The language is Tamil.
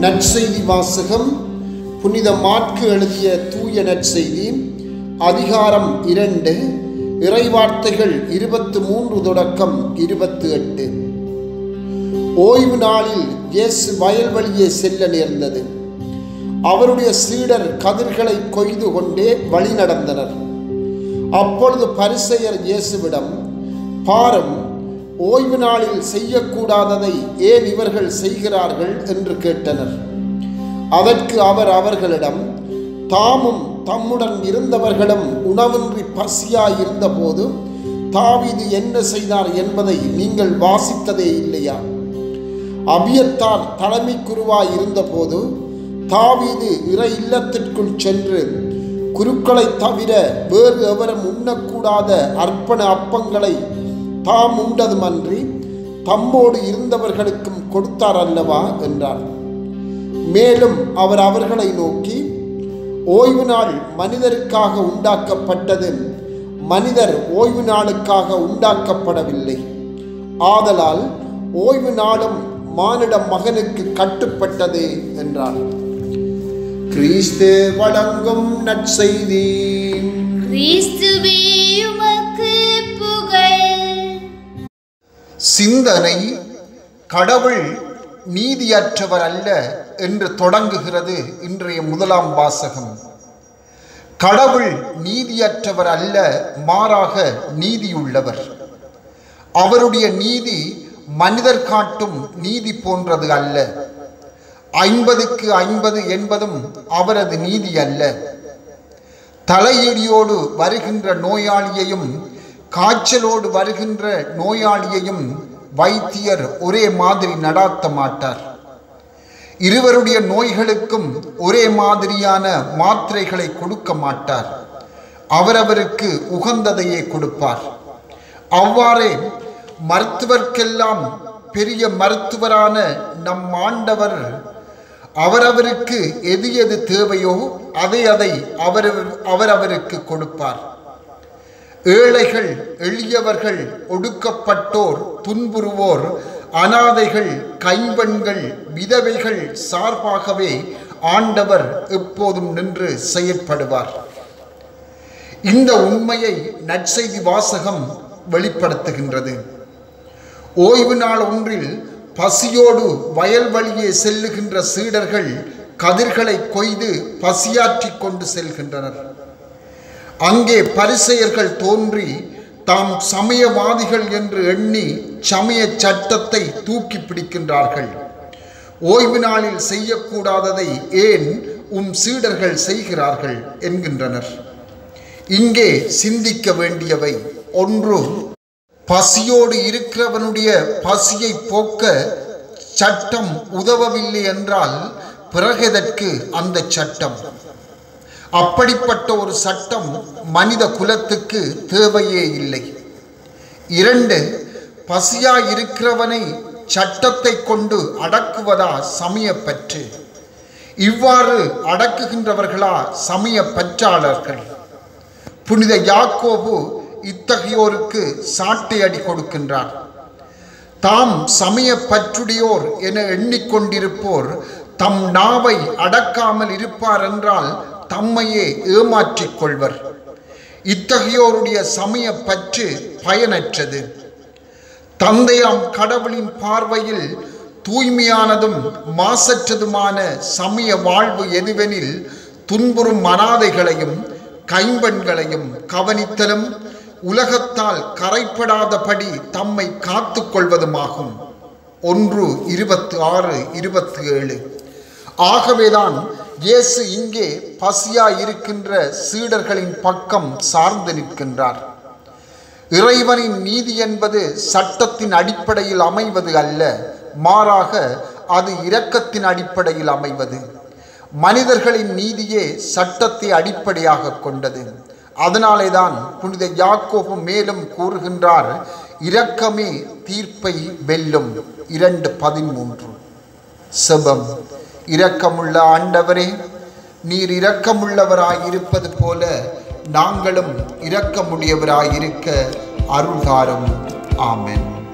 நற்செய்தி வாசகம் புனித மாற்கு எழுதிய தூய நற்செய்தி அதிகாரம் இரண்டு இறைவார்த்தைகள் இருபத்து மூன்று தொடக்கம் இருபத்து எட்டு ஓய்வு நாளில் இயேசு வயல்வழியே செல்ல நேர்ந்தது அவருடைய சீடர் கதிர்களை கொய்து கொண்டே வழி நடந்தனர் அப்பொழுது பரிசெயர் இயேசுவிடம் பாரும் ஓய்வு நாளில் செய்யக்கூடாததை ஏன் இவர்கள் செய்கிறார்கள் என்று கேட்டனர் அதற்கு அவர் அவர்களிடம் தாமும் தம்முடன் இருந்தவர்களும் உணவின்றி பசியாய் இருந்தபோது தாவீது என்ன செய்தார் என்பதை நீங்கள் வாசித்ததே இல்லையா அபியத்தார் தலைமை குருவாய் இருந்தபோது தாவீது இறை இல்லத்திற்குள் சென்று குருக்களை தவிர வேறு எவரும் உண்ணக்கூடாத அர்ப்பண அப்பங்களை தாம் உண்டதுமன்றி தம்மோடு இருந்தவர்களுக்கும் கொடுத்தார் அல்லவா என்றார் மேலும் அவர் அவர்களை நோக்கி ஓய்வு நாள் மனிதருக்காக உண்டாக்கப்பட்டது மனிதர் ஓய்வு நாளுக்காக உண்டாக்கப்படவில்லை ஆதலால் ஓய்வு நாளும் மானிட மகனுக்கு கட்டுப்பட்டது என்றார் கிறிஸ்து வழங்கும் நற்செய்தி கிறிஸ்துவே உமக்கு புகழ் சிந்தனை கடவுள் நீதியற்றவர் அல்ல என்று தொடங்குகிறது இன்றைய முதலாம் வாசகம் கடவுள் நீதியற்றவர் அல்ல மாறாக நீதியுள்ளவர் அவருடைய நீதி மனிதர் காட்டும் நீதி போன்றது அல்ல ஐம்பதுக்கு ஐம்பது என்பதும் அவரது நீதி அல்ல தலையிடியோடு வருகின்ற நோயாளியையும் காய்ச்சலோடு வருகின்ற நோயாளியையும் வைத்தியர் ஒரே மாதிரி நடாத்த மாட்டார் இருவருடைய நோய்களுக்கும் ஒரே மாதிரியான மாத்திரைகளை கொடுக்க மாட்டார் அவரவருக்கு உகந்ததையே கொடுப்பார் அவ்வாறே மருத்துவர்க்கெல்லாம் பெரிய மருத்துவரான நம் ஆண்டவர் அவரவருக்கு எது எது தேவையோ அதை அதை அவரவர் அவரவருக்கு கொடுப்பார் ஏழைகள் எளியவர்கள் ஒடுக்கப்பட்டோர் துன்புறுவோர் அனாதைகள் கைம்பெண்கள் விதவைகள் சார்பாகவே ஆண்டவர் எப்போதும் நின்று செயற்படுவார் இந்த உண்மையை நற்செய்தி வாசகம் வெளிப்படுத்துகின்றது ஓய்வு நாள் ஒன்றில் பசியோடு வயல்வழியே செல்லுகின்ற சீடர்கள் கதிர்களை கொய்து பசியாற்றிக் கொண்டு செல்கின்றனர் அங்கே பரிசெயர்கள் தோன்றி தாம் சமயவாதிகள் என்று எண்ணி சமய சட்டத்தை தூக்கி பிடிக்கின்றார்கள் ஓய்வு நாளில் செய்யக்கூடாததை ஏன் உம் சீடர்கள் செய்கிறார்கள் என்கின்றனர் இங்கே சிந்திக்க வேண்டியவை ஒன்று பசியோடு இருக்கிறவனுடைய பசியை போக்க சட்டம் உதவவில்லை என்றால் பிறகெதற்கு அந்த சட்டம் அப்படிப்பட்ட ஒரு சட்டம் மனித குலத்துக்கு தேவையே இல்லை இரண்டு பசியாய் இருக்கிறவனை சட்டத்தை கொண்டு அடக்குவதா சமய பற்று இவ்வாறு அடக்குகின்றவர்களா சமய பற்றாளர்கள் புனித யாக்கோபு இத்தகையோருக்கு சாட்டை அடி கொடுக்கின்றார் தாம் சமய பற்றுடையோர் என எண்ணிக்கொண்டிருப்போர் தம் நாவை அடக்காமல் இருப்பார் என்றால் தம்மையே ஏமாற்றிக் கொள்வர் இத்தகையோருடைய சமய பற்று பயனற்றது தந்தையாம் கடவுளின் பார்வையில் தூய்மையானதும் மாசற்றதுமான சமய வாழ்வு எதுவெனில் துன்புறும் அனாதைகளையும் கைம்பெண்களையும் கவனித்தலும் உலகத்தால் கரைப்படாதபடி தம்மை காத்து கொள்வதுமாகும் ஒன்று இருபத்து ஆறு இருபத்தி ஏழு ஆகவேதான் இயேசு இங்கே பசியாய் இருக்கின்ற சீடர்களின் பக்கம் சார்ந்து நிற்கின்றார் இறைவனின் நீதி என்பது சட்டத்தின் அடிப்படையில் அமைவது அல்ல மாறாக அது இரக்கத்தின் அடிப்படையில் அமைவது மனிதர்களின் நீதியே சட்டத்தை அடிப்படையாக கொண்டது அதனாலே தான் புனித யாக்கோபு மேலும் கூறுகின்றார் இரக்கமே தீர்ப்பை வெல்லும் இரண்டு பதிமூன்று செபம் இரக்கமுள்ள ஆண்டவரே நீர் இரக்கமுள்ளவராயிருப்பது போல நாங்களும் இரக்கமுடையவராயிருக்க அருள்காரம் ஆமென்